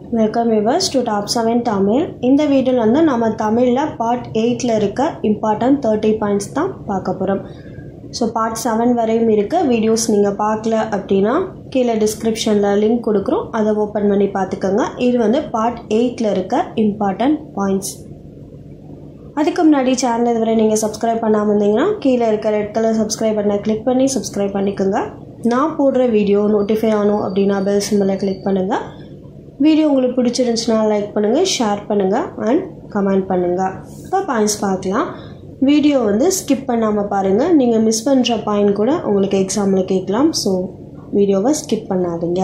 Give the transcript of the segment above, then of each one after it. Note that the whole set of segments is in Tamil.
welcome viewers to top seven Tamil இந்த வீடியோவில் வந்து நம்ம தமிழில் பார்ட் எயிட்டில் இருக்க இம்பார்ட்டன்ட் தேர்ட்டி பாயிண்ட்ஸ் தான் பார்க்க போகிறோம் ஸோ பார்ட் செவன் வரையும் இருக்க வீடியோஸ் நீங்கள் பார்க்கல அப்படின்னா கீழே டிஸ்கிரிப்ஷனில் லிங்க் கொடுக்குறோம் அதை ஓப்பன் பண்ணி பார்த்துக்கோங்க இது வந்து பார்ட் எயிட்டில் இருக்க இம்பார்ட்டன்ட் பாயிண்ட்ஸ் அதுக்கு முன்னாடி சேனல் இதுவரை நீங்கள் சப்ஸ்கிரைப் பண்ணாமல் இருந்தீங்கன்னா கீழே இருக்க ரெட் கலர் சப்ஸ்கிரைப் பண்ண கிளிக் பண்ணி சப்ஸ்கிரைப் பண்ணிக்கோங்க நான் போடுற வீடியோ நோட்டிஃபை ஆகணும் அப்படின்னா பெல் சிம்பிளை கிளிக் பண்ணுங்கள் வீடியோ உங்களுக்கு பிடிச்சிருந்துச்சுன்னா லைக் பண்ணுங்கள் ஷேர் பண்ணுங்கள் அண்ட் கமெண்ட் பண்ணுங்கள் இப்போ பாயிண்ட்ஸ் பார்க்கலாம் வீடியோ வந்து ஸ்கிப் பண்ணாமல் பாருங்கள் நீங்கள் மிஸ் பண்ணுற பாயிண்ட் கூட உங்களுக்கு எக்ஸாமில் கேட்கலாம் ஸோ வீடியோவை ஸ்கிப் பண்ணாதீங்க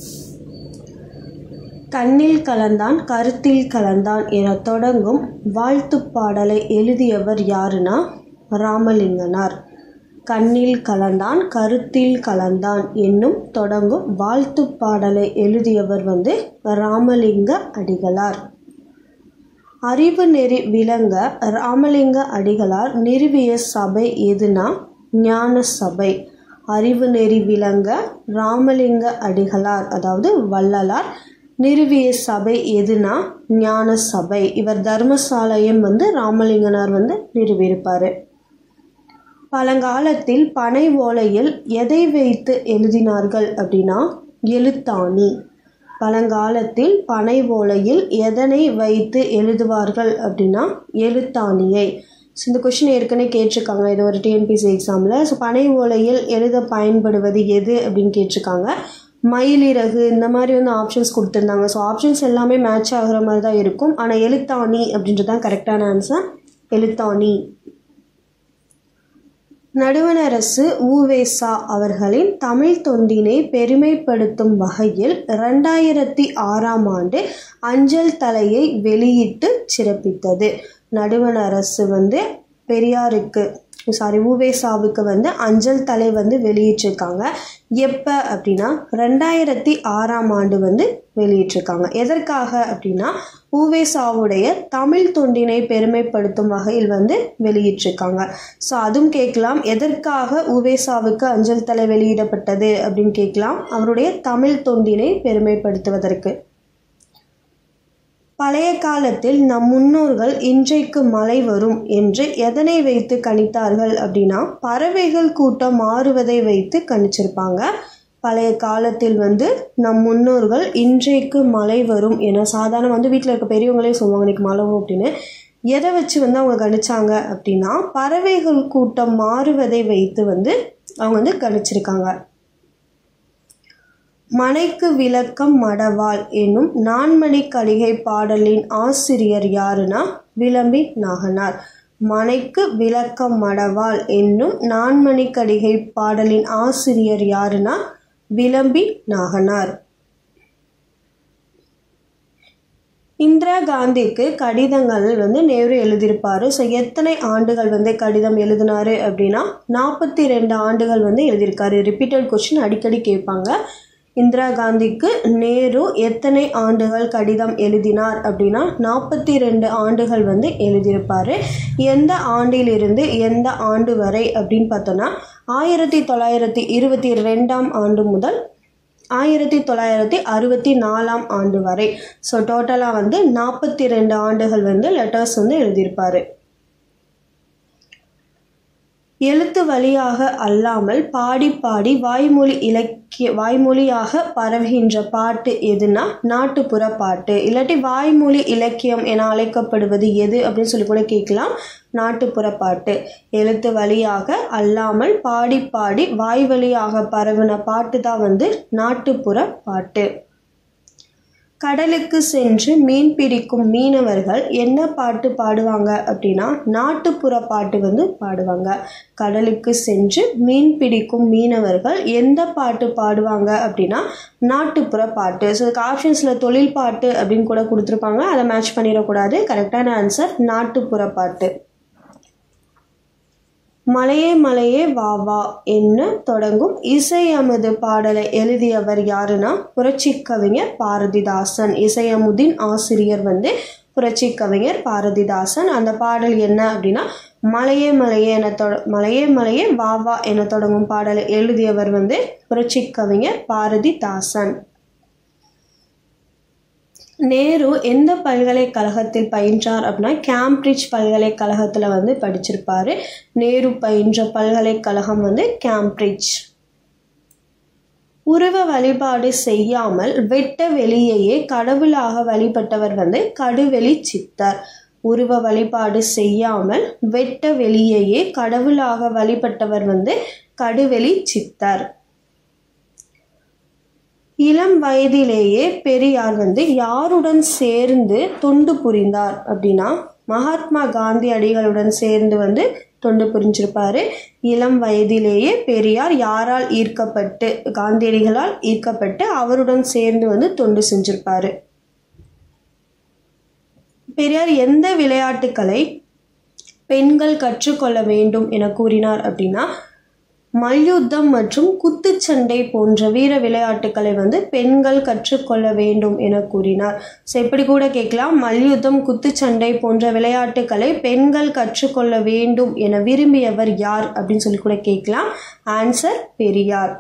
கண்ணில் கலந்தான் கருத்தில் கலந்தான் என தொடங்கும் வாழ்த்துப் பாடலை எழுதியவர் யாருன்னா ராமலிங்கனார் கண்ணில் கலந்தான் கருத்தில் கலந்தான் என்னும் தொடங்கும் வாழ்த்துப் பாடலை எழுதியவர் வந்து ராமலிங்க அடிகளார் அறிவு நெறி விளங்க ராமலிங்க அடிகளார் நிறுவிய சபை எதுனா ஞான சபை அறிவு நெறி விளங்க ராமலிங்க அடிகளார் அதாவது வள்ளலார் நிறுவிய சபை எதுனா ஞான சபை இவர் தர்மசாலையும் வந்து ராமலிங்கனார் வந்து நிறுவியிருப்பார் பழங்காலத்தில் பனை ஓலையில் எதை வைத்து எழுதினார்கள் அப்படின்னா எழுத்தாணி பழங்காலத்தில் பனை ஓலையில் எதனை வைத்து எழுதுவார்கள் அப்படின்னா எழுத்தாணியை ஸோ இந்த கொஷின் ஏற்கனவே கேட்டிருக்காங்க இது ஒரு டிஎன்பிசி எக்ஸாமில் ஸோ பனை ஓலையில் எழுத பயன்படுவது எது அப்படின்னு கேட்டிருக்காங்க மயிலிறகு இந்த மாதிரி வந்து ஆப்ஷன்ஸ் கொடுத்துருந்தாங்க ஸோ ஆப்ஷன்ஸ் எல்லாமே மேட்ச் ஆகிற மாதிரி தான் இருக்கும் ஆனால் எழுத்தாணி அப்படின்றது தான் கரெக்டான ஆன்சர் எழுத்தாணி நடுவணரசு உவேசா அவர்களின் தமிழ் தொண்டினை பெருமைப்படுத்தும் வகையில் ரெண்டாயிரத்தி ஆறாம் ஆண்டு அஞ்சல் தலையை வெளியிட்டு சிறப்பித்தது நடுவணரசு வந்து பெரியாருக்கு சாரி உவேசாவுக்கு வந்து அஞ்சல் தலை வந்து வெளியிட்டிருக்காங்க எப்போ அப்படின்னா ரெண்டாயிரத்தி ஆறாம் ஆண்டு வந்து வெளியிட்டிருக்காங்க எதற்காக அப்படின்னா உவேசாவுடைய தமிழ் தொண்டினை பெருமைப்படுத்தும் வகையில் வந்து வெளியிட்டிருக்காங்க ஸோ அதுவும் கேட்கலாம் எதற்காக உவேசாவுக்கு அஞ்சல் தலை வெளியிடப்பட்டது அப்படின்னு கேட்கலாம் அவருடைய தமிழ் தொண்டினை பெருமைப்படுத்துவதற்கு பழைய காலத்தில் நம் முன்னோர்கள் இன்றைக்கு மழை வரும் என்று எதனை வைத்து கணித்தார்கள் அப்படின்னா பறவைகள் கூட்டம் மாறுவதை வைத்து கணிச்சிருப்பாங்க பழைய காலத்தில் வந்து நம் முன்னோர்கள் இன்றைக்கு மழை வரும் என சாதாரண வந்து வீட்டில் இருக்க பெரியவங்களே சொல்லுவாங்க இன்னைக்கு மழை வரும் அப்படின்னு எதை வச்சு வந்து அவங்க கணிச்சாங்க அப்படின்னா பறவைகள் கூட்டம் மாறுவதை வைத்து வந்து அவங்க வந்து கணிச்சிருக்காங்க மனைக்கு விளக்கம் மடவாள் என்னும் நான்மணி கடிகை பாடலின் ஆசிரியர் யாருன்னா விளம்பி நாகனார் மனைக்கு விளக்கம் மடவாள் என்னும் நான்மணி கடிகை பாடலின் ஆசிரியர் யாருன்னா விளம்பி நாகனார் இந்திரா காந்திக்கு கடிதங்கள் வந்து நேரு எழுதியிருப்பாரு ஸோ எத்தனை ஆண்டுகள் வந்து கடிதம் எழுதினாரு அப்படின்னா நாற்பத்தி ரெண்டு ஆண்டுகள் வந்து எழுதியிருக்காரு ரிப்பீட்டட் கொஸ்டின் அடிக்கடி கேட்பாங்க இந்திரா காந்திக்கு நேரு எத்தனை ஆண்டுகள் கடிதம் எழுதினார் அப்படின்னா நாற்பத்தி ரெண்டு ஆண்டுகள் வந்து எழுதியிருப்பார் எந்த ஆண்டிலிருந்து எந்த ஆண்டு வரை அப்படின்னு பார்த்தோன்னா ஆயிரத்தி தொள்ளாயிரத்தி இருபத்தி ரெண்டாம் ஆண்டு முதல் ஆயிரத்தி தொள்ளாயிரத்தி அறுபத்தி நாலாம் ஆண்டு வரை ஸோ டோட்டலாக வந்து நாற்பத்தி ரெண்டு ஆண்டுகள் வந்து லெட்டர்ஸ் வந்து எழுதியிருப்பார் எழுத்து வழியாக அல்லாமல் பாடி பாடி வாய்மொழி இலக்கிய வாய்மொழியாக பரவுகின்ற பாட்டு எதுனா நாட்டுப்புற பாட்டு இல்லாட்டி வாய்மொழி இலக்கியம் என அழைக்கப்படுவது எது அப்படின்னு சொல்லி கூட கேட்கலாம் நாட்டுப்புற பாட்டு எழுத்து வழியாக அல்லாமல் பாடி பாடி வாய் வழியாக பரவின பாட்டு தான் வந்து நாட்டுப்புற பாட்டு கடலுக்கு சென்று மீன் பிடிக்கும் மீனவர்கள் என்ன பாட்டு பாடுவாங்க அப்படின்னா நாட்டுப்புற பாட்டு வந்து பாடுவாங்க கடலுக்கு சென்று மீன் பிடிக்கும் மீனவர்கள் எந்த பாட்டு பாடுவாங்க அப்படின்னா நாட்டுப்புற பாட்டு ஸோ இதுக்கு ஆப்ஷன்ஸில் தொழில் பாட்டு அப்படின்னு கூட கொடுத்துருப்பாங்க அதை மேட்ச் பண்ணிடக்கூடாது கரெக்டான ஆன்சர் நாட்டுப்புற பாட்டு மலையே மலையே வா வா என்ன தொடங்கும் இசை அமுது பாடலை எழுதியவர் யாருன்னா புரட்சி கவிஞர் பாரதிதாசன் இசை அமுதின் ஆசிரியர் வந்து புரட்சி கவிஞர் பாரதிதாசன் அந்த பாடல் என்ன அப்படின்னா மலையே மலையே என தொட மலையே மலையே வா வா என தொடங்கும் பாடலை எழுதியவர் வந்து புரட்சி கவிஞர் பாரதிதாசன் நேரு எந்த பல்கலைக்கழகத்தில் பயின்றார் அப்படின்னா கேம்பிரிட்ஜ் பல்கலைக்கழகத்தில் வந்து படிச்சிருப்பாரு நேரு பயின்ற பல்கலைக்கழகம் வந்து கேம்பிரிட்ஜ் உருவ வழிபாடு செய்யாமல் வெட்ட வெளியேயே கடவுளாக வழிபட்டவர் வந்து கடுவெளி சித்தர் உருவ வழிபாடு செய்யாமல் வெட்ட வெளியேயே கடவுளாக வழிபட்டவர் வந்து கடுவெளி சித்தர் இளம் வயதிலேயே பெரியார் வந்து யாருடன் சேர்ந்து தொண்டு புரிந்தார் அப்படின்னா மகாத்மா காந்தி அடிகளுடன் சேர்ந்து வந்து தொண்டு புரிஞ்சிருப்பாரு இளம் வயதிலேயே பெரியார் யாரால் ஈர்க்கப்பட்டு காந்தியடிகளால் ஈர்க்கப்பட்டு அவருடன் சேர்ந்து வந்து தொண்டு செஞ்சிருப்பாரு பெரியார் எந்த விளையாட்டுக்களை பெண்கள் கற்றுக்கொள்ள வேண்டும் என கூறினார் அப்படின்னா மல்யுத்தம் மற்றும் குத்துச்சண்டை போன்ற வீர விளையாட்டுக்களை வந்து பெண்கள் கற்றுக்கொள்ள வேண்டும் என கூறினார் ஸோ இப்படி கூட கேட்கலாம் மல்யுத்தம் குத்துச்சண்டை போன்ற விளையாட்டுக்களை பெண்கள் கற்றுக்கொள்ள வேண்டும் என விரும்பியவர் யார் அப்படின்னு சொல்லி கூட கேட்கலாம் ஆன்சர் பெரியார்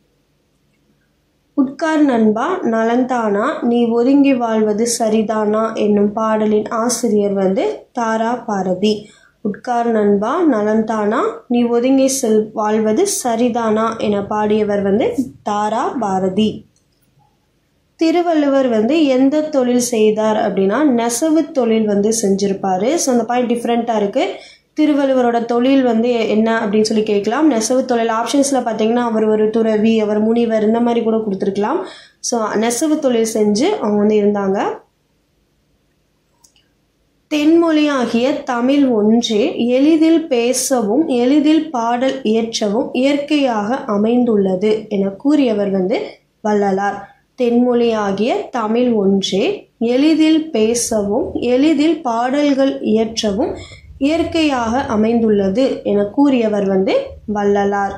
உட்கார் நண்பா நலந்தானா நீ ஒதுங்கி வாழ்வது சரிதானா என்னும் பாடலின் ஆசிரியர் வந்து தாரா பாரதி உட்கார் நண்பா நலந்தானா நீ ஒதுங்கி செல் வாழ்வது சரிதானா என பாடியவர் வந்து தாரா பாரதி திருவள்ளுவர் வந்து எந்த தொழில் செய்தார் அப்படின்னா நெசவு தொழில் வந்து செஞ்சிருப்பாரு ஸோ அந்த பாயிண்ட் டிஃப்ரெண்ட்டாக இருக்குது திருவள்ளுவரோட தொழில் வந்து என்ன அப்படின்னு சொல்லி கேட்கலாம் நெசவு தொழில் ஆப்ஷன்ஸில் பார்த்தீங்கன்னா அவர் ஒரு துறவி அவர் முனிவர் இந்த மாதிரி கூட கொடுத்துருக்கலாம் ஸோ நெசவு தொழில் செஞ்சு அவங்க வந்து இருந்தாங்க தென்மொழியாகிய தமிழ் ஒன்றே எளிதில் பேசவும் எளிதில் பாடல் இயற்றவும் இயற்கையாக அமைந்துள்ளது என கூறியவர் வந்து வள்ளலார் தென்மொழியாகிய தமிழ் ஒன்றே எளிதில் பேசவும் எளிதில் பாடல்கள் இயற்றவும் இயற்கையாக அமைந்துள்ளது என கூறியவர் வந்து வள்ளலார்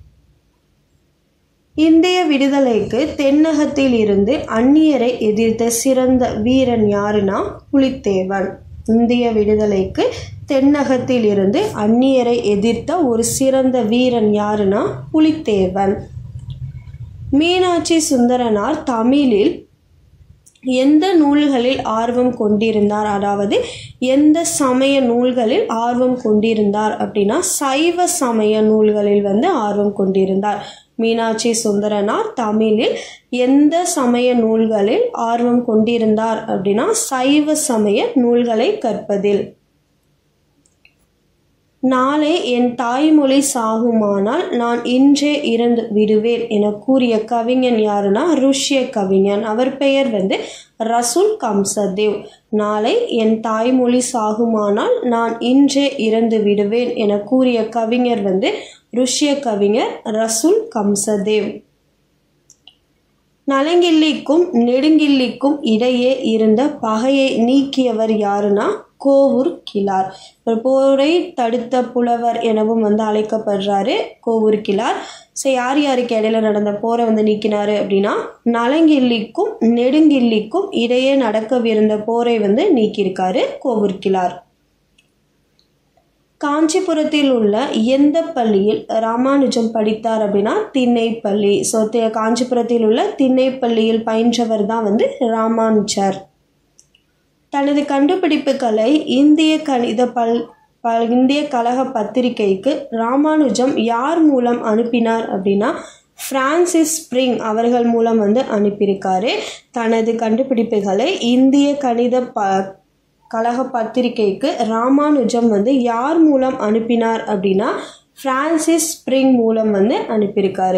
இந்திய விடுதலைக்கு தென்னகத்தில் இருந்து அந்நியரை எதிர்த்த சிறந்த வீரன் யாருன்னா புலித்தேவன் இந்திய விடுதலைக்கு தென்னகத்தில் இருந்து அந்நியரை எதிர்த்த ஒரு சிறந்த வீரன் யாருன்னா புலித்தேவன் மீனாட்சி சுந்தரனார் தமிழில் எந்த நூல்களில் ஆர்வம் கொண்டிருந்தார் அதாவது எந்த சமய நூல்களில் ஆர்வம் கொண்டிருந்தார் அப்படின்னா சைவ சமய நூல்களில் வந்து ஆர்வம் கொண்டிருந்தார் மீனாட்சி சுந்தரனார் தமிழில் எந்த சமய நூல்களில் ஆர்வம் கொண்டிருந்தார் அப்படின்னா சைவ சமய நூல்களை கற்பதில் நாளை என் தாய்மொழி சாகுமானால் நான் இன்றே இறந்து விடுவேன் என கூறிய கவிஞன் யாருன்னா ருஷ்ய கவிஞன் அவர் பெயர் வந்து ரசூல் கம்சதேவ் நாளை என் தாய்மொழி சாகுமானால் நான் இன்றே இறந்து விடுவேன் என கூறிய கவிஞர் வந்து ருஷ்ய கவிஞர் ரசூல் கம்சதேவ் நலங்கிள்ளிக்கும் நெடுங்கிள்ளிக்கும் இடையே இருந்த பகையை நீக்கியவர் யாருன்னா கோவூர் கிளார் ஒரு போரை தடுத்த புலவர் எனவும் வந்து அழைக்கப்படுறாரு கோவூர் கிளார் ஸோ யார் யாருக்கு இடையில நடந்த போரை வந்து நீக்கினாரு அப்படின்னா நலங்கிள்ளிக்கும் நெடுங்கிள்ளிக்கும் இடையே நடக்கவிருந்த போரை வந்து நீக்கியிருக்காரு கோவூர் கிளார் காஞ்சிபுரத்தில் உள்ள எந்த பள்ளியில் ராமானுஜம் படித்தார் அப்படின்னா திண்ணைப்பள்ளி ஸோ காஞ்சிபுரத்தில் உள்ள திண்ணைப்பள்ளியில் பயின்றவர் தான் வந்து ராமானுஜர் தனது கண்டுபிடிப்புகளை இந்திய கணித பல் பல் இந்திய கழக பத்திரிகைக்கு ராமானுஜம் யார் மூலம் அனுப்பினார் அப்படின்னா பிரான்சிஸ் ஸ்ப்ரிங் அவர்கள் மூலம் வந்து அனுப்பியிருக்காரு தனது கண்டுபிடிப்புகளை இந்திய கணித ப கழக பத்திரிகைக்கு ராமானுஜம் வந்து யார் மூலம் அனுப்பினார் அப்படின்னா பிரான்சிஸ் ஸ்ப்ரிங் மூலம் வந்து அனுப்பியிருக்காரு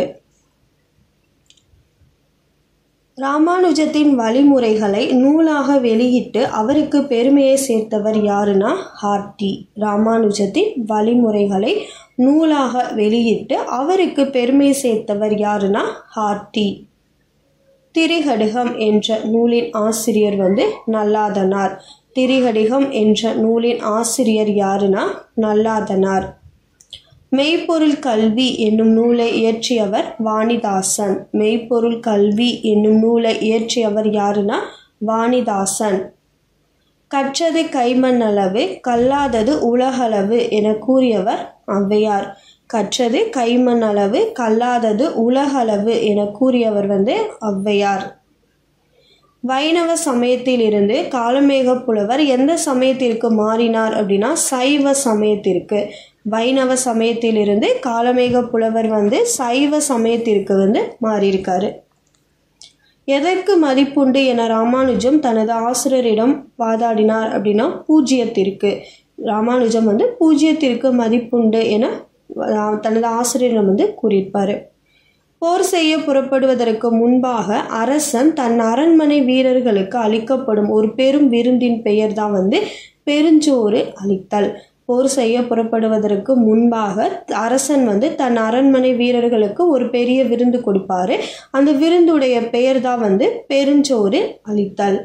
ராமானுஜத்தின் வழிமுறைகளை நூலாக வெளியிட்டு அவருக்கு பெருமையை சேர்த்தவர் யாருன்னா ஹார்டி ராமானுஜத்தின் வழிமுறைகளை நூலாக வெளியிட்டு அவருக்கு பெருமை சேர்த்தவர் யாருன்னா ஹார்டி திரிகடுகம் என்ற நூலின் ஆசிரியர் வந்து நல்லாதனார் திரிகடிகம் என்ற நூலின் ஆசிரியர் யாருன்னா நல்லாதனார் மெய்ப்பொருள் கல்வி என்னும் நூலை இயற்றியவர் வாணிதாசன் மெய்ப்பொருள் கல்வி என்னும் நூலை இயற்றியவர் யாருன்னா வாணிதாசன் கற்றது கைமண்ணளவு கல்லாதது உலகளவு என கூறியவர் ஔவையார் கற்றது கைமண்ணளவு கல்லாதது உலகளவு என கூறியவர் வந்து ஔவையார் வைணவ சமயத்திலிருந்து காலமேக புலவர் எந்த சமயத்திற்கு மாறினார் அப்படின்னா சைவ சமயத்திற்கு வைணவ சமயத்திலிருந்து காலமேக புலவர் வந்து சைவ சமயத்திற்கு வந்து மாறியிருக்காரு எதற்கு மதிப்புண்டு என ராமானுஜம் தனது ஆசிரியரிடம் வாதாடினார் அப்படின்னா பூஜ்ஜியத்திற்கு ராமானுஜம் வந்து பூஜ்ஜியத்திற்கு மதிப்புண்டு என அஹ், தனது ஆசிரியரிடம் வந்து கூறியிருப்பார் போர் செய்ய புறப்படுவதற்கு முன்பாக அரசன் தன் அரண்மனை வீரர்களுக்கு அளிக்கப்படும் ஒரு பெரும் விருந்தின் பெயர் தான் வந்து பெருஞ்சோறு அளித்தல் போர் செய்ய புறப்படுவதற்கு முன்பாக அரசன் வந்து தன் அரண்மனை வீரர்களுக்கு ஒரு பெரிய விருந்து கொடுப்பாரு அந்த விருந்துடைய பெயர் தான் வந்து பெருஞ்சோறு அளித்தல்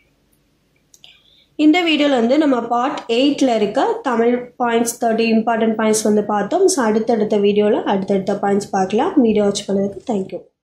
இந்த வீடியோவில் வந்து நம்ம பார்ட் எயிட்டில் இருக்க Tamil points thirty important points வந்து பார்த்தோம் ஸோ அடுத்தடுத்த வீடியோவில் அடுத்தடுத்த பாயிண்ட்ஸ் பார்க்கலாம் வீடியோ வாட்ச் பண்ணதுக்கு தேங்க்யூ